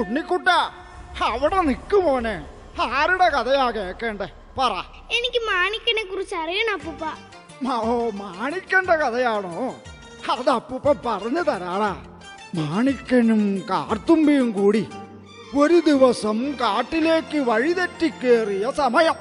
ഉണ്ണിക്കുട്ട അവിടെ നിക്ക് മോനെ ആരുടെ കഥയാ കേക്കണ്ടേ പറ എനിക്ക് മാണിക്കനെ കുറിച്ച് അറിയണം അപ്പൂപ്പ മ- ഓ മാണിക്കന്റെ കഥയാണോ അത് അപ്പൂപ്പ പറഞ്ഞു തരാടാ മാണിക്കനും കാർത്തുമ്പിയും കൂടി ഒരു ദിവസം കാട്ടിലേക്ക് വഴിതെറ്റിക്കേറിയ സമയം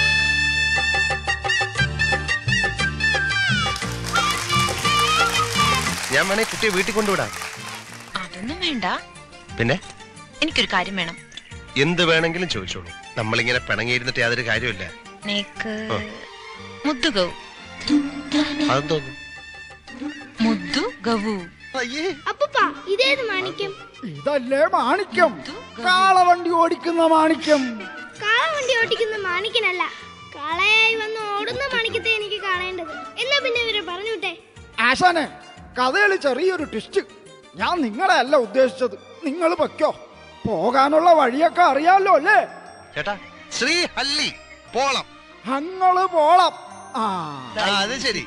ഞാൻ വേണേ കുട്ടിയെ വീട്ടിൽ കൊണ്ടുവിടാം അതൊന്നും വേണ്ട പിന്നെ എനിക്കൊരു കാര്യം വേണം എന്ത് വേണമെങ്കിലും ചോദിച്ചോളൂ നമ്മളിങ്ങനെ പിണങ്ങിയിരുന്നിട്ട് യാതൊരു കാര്യമില്ല നേക്ക് ആ. മുദ്ദു ഗൗ അതും തോന്നും മുദ്ദു ഗവു അയ്യേ അപ്പൂപ്പ ഇതേത് മാണിക്യം ഇതല്ലേ മാണിക്യം കാളവണ്ടി ഓടിക്കുന്ന മാണിക്യം കാള വണ്ടി ഓട്ടിക്കുന്ന മാണിക്കനല്ല കാളയായി വന്ന് ഓടുന്ന മാണിക്കത്തെ എനിക്ക് കാണേണ്ടത് എന്നാ പിന്നെ ഇവരെ പറഞ്ഞു വിട്ടെ ആശാനെ കഥകളി ചെറിയൊരു ട്വിസ്റ്റ് ഞാൻ നിങ്ങളെ അല്ല ഉദ്ദേശിച്ചത് നിങ്ങൾ പൊയ്ക്കോ പോകാനുള്ള വഴിയൊക്കെ അറിയാലോ അല്ലേ ചേട്ടാ ശ്രീ ഹല്ലി പോളം അങ്ങള് പോളം ആ ആ, അത് ശരി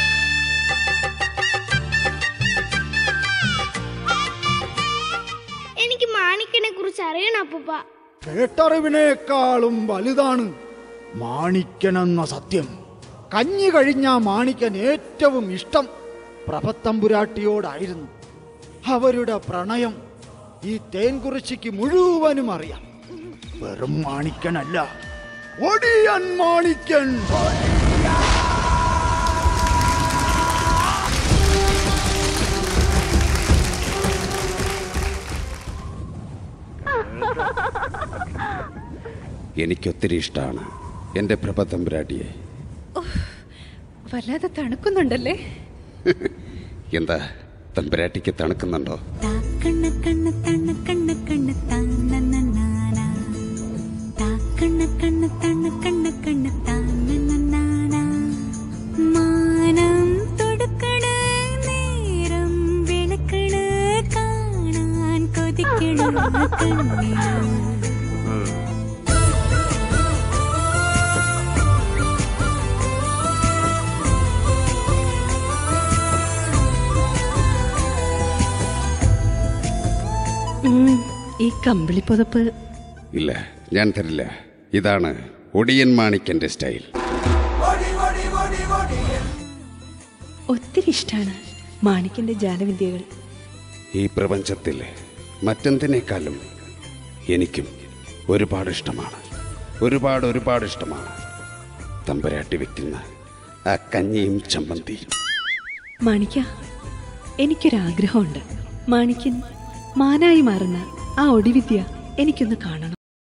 എനിക്ക് മാണിക്കനെ കുറിച്ച് അറിയണം അപ്പൂപ്പ കേട്ടറിവിനേക്കാളും വലുതാണ് മാണിക്കനെന്ന സത്യം കഞ്ഞി കഴിഞ്ഞ മാണിക്കൻ ഏറ്റവും ഇഷ്ടം പ്രഭത്തമ്പുരാട്ടിയോടായിരുന്നു അവരുടെ പ്രണയം ഈ തേൻകുറിച്ചിക്ക് മുഴുവനും അറിയാം വെറും മാണിക്കനല്ല ഒടിയൻ മാണിക്കൻ എനിക്കൊത്തിരി ഇഷ്ടമാണ് എൻ്റെ പ്രഭ തമ്പുരാട്ടിയെ വല്ലാതെ തണുക്കുന്നുണ്ടല്ലേ എന്താ തമ്പുരാട്ടിക്ക് തണുക്കുന്നുണ്ടോ കണ്ണ കണ്ണ തണ്ണ കണ്ണ കണ്ണ താനനനാന താക്കണ്ണ കണ്ണ തണ്ണ കണ്ണ കണ്ണ താനനനാന മാനം തൊടുക്കണ നേരം വിളക്കണ കാണാൻ കൊതിക്കണ കണ്ണേ ഉം, ഈ കമ്പിളി പുതപ്പ് ഇല്ല ഞാൻ തരില്ല ഇതാണ് ഒടിയൻ മാണിക്കൻ്റെ സ്റ്റൈൽ ഒത്തിരി ഇഷ്ടമാണ് മാണിക്കന്റെ ജാലവിദ്യകൾ ഈ പ്രപഞ്ചത്തിൽ മറ്റെന്തിനേക്കാളും എനിക്കും ഒരുപാട് ഇഷ്ടമാണ് ഒരുപാട് ഒരുപാട് ഇഷ്ടമാണ് തമ്പുരാട്ടി വെക്കുന്ന ആ കഞ്ഞിയും ചമ്മന്തിയും മാണിക്ക എനിക്കൊരാഗ്രഹമുണ്ട് മാണിക്കൻ മാനായി മാറുന്ന ആ ഒടിവിദ്യ എനിക്കൊന്ന് കാണണം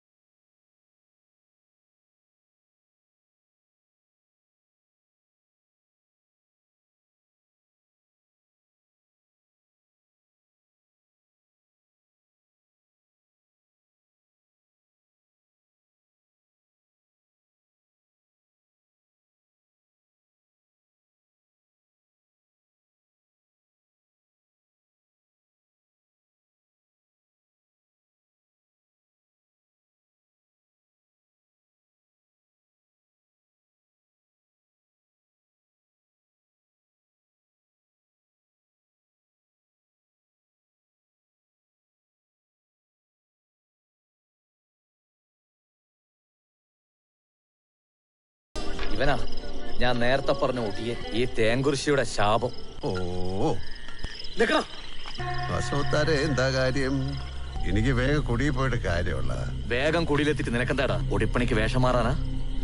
ഇവനാ ഞാൻ നേരത്തെ പറഞ്ഞ ഒടിയെ ഈ തേങ്കുറിശിയുടെ ശാപം ഓ നിക്കണം വസവത്താരെ എന്താ കാര്യം എനിക്ക് വേഗം കുടിയിൽ പോയിട്ട് കാര്യമുള്ള വേഗം കുടിയിലെത്തിട്ട് നിനക്കെന്താടാ ഒടിപ്പണിക്ക് വേഷം മാറാനാ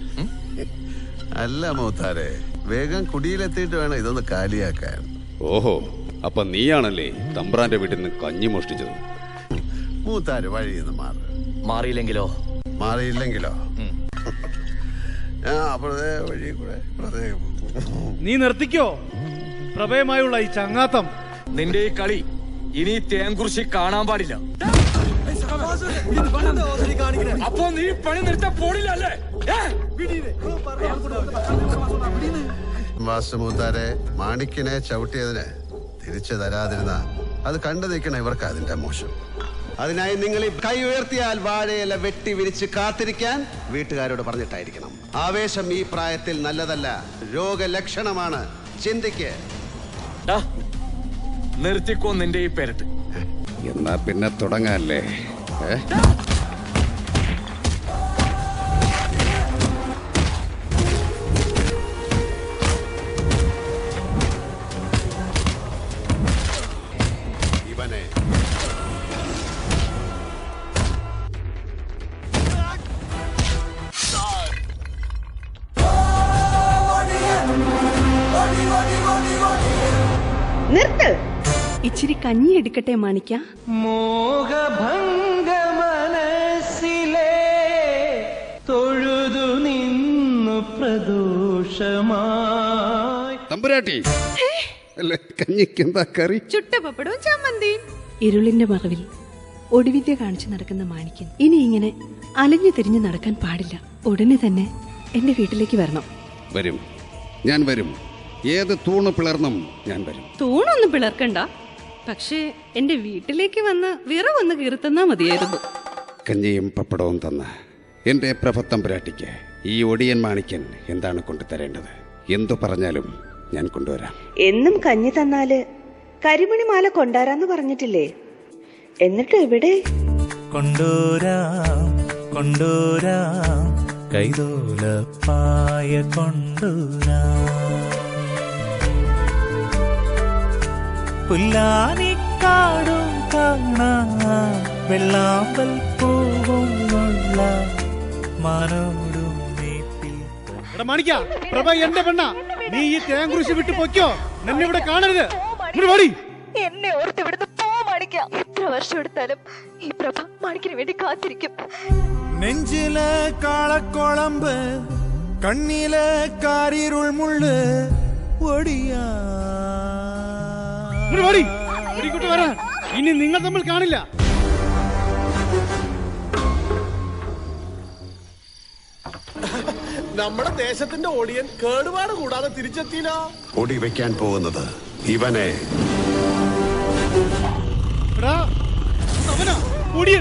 അല്ല മൂത്താരെ വേഗം കുടിയിലെത്തിയിട്ട് വേണം ഇതൊന്ന് കാലിയാക്കാൻ ഓഹോ അപ്പൊ നീയാണല്ലേ തമ്പ്രാന്റെ വീട്ടിൽ നിന്ന് കഞ്ഞി മോഷ്ടിച്ചത് മൂത്താര് വഴിയിൽ മാറ് മാറിയില്ലെങ്കിലോ മാറിയില്ലെങ്കിലോ ഉം. ആ അപ്പുറത്തെ വഴി കൂടെ ഇപ്പുറത്തെ നീ നിർത്തിക്കോ പ്രഭയമായുള്ള ഈ ചങ്ങാത്തം നിന്റെ ഈ കളി ഇനി ഈ തേങ്കുറിശി കാണാൻ പാടില്ല അപ്പൊ നീ പണി നിർത്താൻ പോടില്ലല്ലേ വാസുമൂത്താരെ മാണിക്കിനെ ചവിട്ടിയതിന് തിരിച്ചു തരാതിരുന്ന അത് കണ്ടു നിൽക്കണ ഇവർക്ക് അതിന്റെ മോശം അതിനായി നിങ്ങൾ ഈ കൈ ഉയർത്തിയാൽ വാഴയില വെട്ടി വിരിച്ച് കാത്തിരിക്കാൻ വീട്ടുകാരോട് പറഞ്ഞിട്ടായിരിക്കണം ആവേശം ഈ പ്രായത്തിൽ നല്ലതല്ല രോഗലക്ഷണമാണ് ചിന്തിക്ക് ഡാ, നിർത്തിക്കോ നിന്റെ ഈ പെരട്ട് എന്നാ പിന്നെ തുടങ്ങാല്ലേ ഏ? ഇവനെ നിർത്ത് ഇച്ചിരി കഞ്ഞി എടുക്കട്ടെ മാണിക്ക മോഹഭംഗ മനസ്സിലെ തൊഴുതു നിന്നു പ്രദോഷമായി തമ്പുരാട്ടി അല്ല കഞ്ഞിക്ക് എന്താ കറി ചുട്ട പപ്പടവും ചമ്മന്തിയും ഇരുളിന്റെ മറവിൽ ഒടിവിദ്യ കാണിച്ചു നടക്കുന്ന മാണിക്കൻ ഇനി ഇങ്ങനെ അലഞ്ഞു തിരിഞ്ഞു നടക്കാൻ പാടില്ല ഉടനെ തന്നെ എന്റെ വീട്ടിലേക്ക് വരണം വരും ഞാൻ വരും ഏത് തൂണ് പിളർന്നും ഞാൻ വരും തൂണൊന്നും പിളർക്കണ്ട പക്ഷേ എന്റെ വീട്ടിലേക്ക് വന്ന് വിറവൊന്ന് കീർത്തന്നാ മതിയായിരുന്നു കഞ്ഞിയും പപ്പടവും തന്ന എന്റെ പ്രഭത്തമ്പുരാട്ടിക്ക് ഈ ഒടിയൻ മാണിക്കൻ എന്താണ് കൊണ്ടുതരേണ്ടത് എന്തു പറഞ്ഞാലും ഞാൻ കൊണ്ടുവരാം എന്നും കഞ്ഞി തന്നാല് കരിമണിമാല കൊണ്ടാരാന്ന് പറഞ്ഞിട്ടില്ലേ എന്നിട്ട് എവിടെ കൊണ്ടോരാം കൊണ്ടോരാം കൈതോലപ്പായ കൊണ്ടോരാം പുല്ലാനിക്കാടും കാണാം വെള്ളാമ്പൽ പൂവും മാനോടും നീട്ടിൽ എടാ മാണിക്ക പ്രഭ എന്റെ പെണ്ണ നീ ഈ തേങ്കുറിശി വിട്ട് പൊയ്ക്കോ നിന്നെ ഇവിടെ കാണരുത് ഇങ്ങോട്ട് വാടി എന്നെ ഓർത്ത് ഇവിടുന്ന് പോ മാണിക്കാം എത്ര വർഷം എടുത്താലും ഈ പ്രഭ മാണിക്കിന് വേണ്ടി കാത്തിരിക്കും നെഞ്ചിലെ കാളക്കുളമ്പ് കണ്ണിലെ കാരിരുൾ മുള്ള് ഒടിയാ ഇങ്ങോട്ട് വാടി ഇങ്ങോട്ട് വരാൻ ഇനി നിങ്ങൾ തമ്മിൽ കാണില്ല നമ്മുടെ ദേശത്തിന്റെ ഓടിയൻ കേടുപാട് കൂടാതെ തിരിച്ചെത്തിയില്ല ഒടി വെക്കാൻ പോകുന്നത് ഇവനെ എടാ അവനാ ഒടിയൻ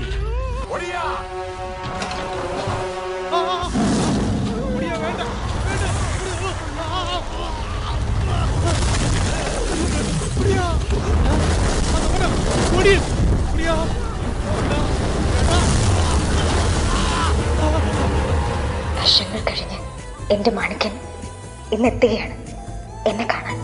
ആ, ആ, ആ. ഒടിയ, വേണ്ട, വേണ്ട. ആ, ആ, ആ. ഒടിയ. അവനാ, ഒടിയൻ. ഒടിയ. വർഷങ്ങൾ കഴിഞ്ഞ് എന്റെ മാണിക്കൻ ഇന്നെത്തുകയാണ് എന്നെ കാണാൻ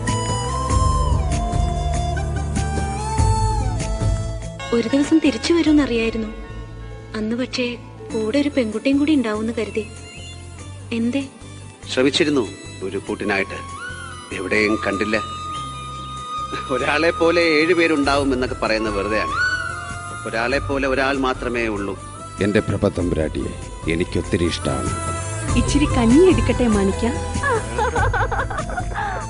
ഒരു ദിവസം തിരിച്ചു വരുമെന്നറിയായിരുന്നു അന്ന് പക്ഷേ കൂടെ ഒരു പെൺകുട്ടിയും കൂടി ഉണ്ടാവുമെന്ന് കരുതി എന്തേ ശ്രമിച്ചിരുന്നു ഒരു കൂട്ടിനായിട്ട് എവിടെയും കണ്ടില്ല ഒരാളെ പോലെ ഏഴുപേരുണ്ടാവും എന്നൊക്കെ പറയുന്നത് വെറുതെയാണ് ഒരാളെ പോലെ ഒരാൾ മാത്രമേ ഉള്ളൂ എന്റെ പ്രഭത്തമ്പുരാട്ടിയെ എനിക്കൊത്തിരി ഇഷ്ടമാണ് ഇച്ചിരി കഞ്ഞി എടുക്കട്ടെ മാണിക്ക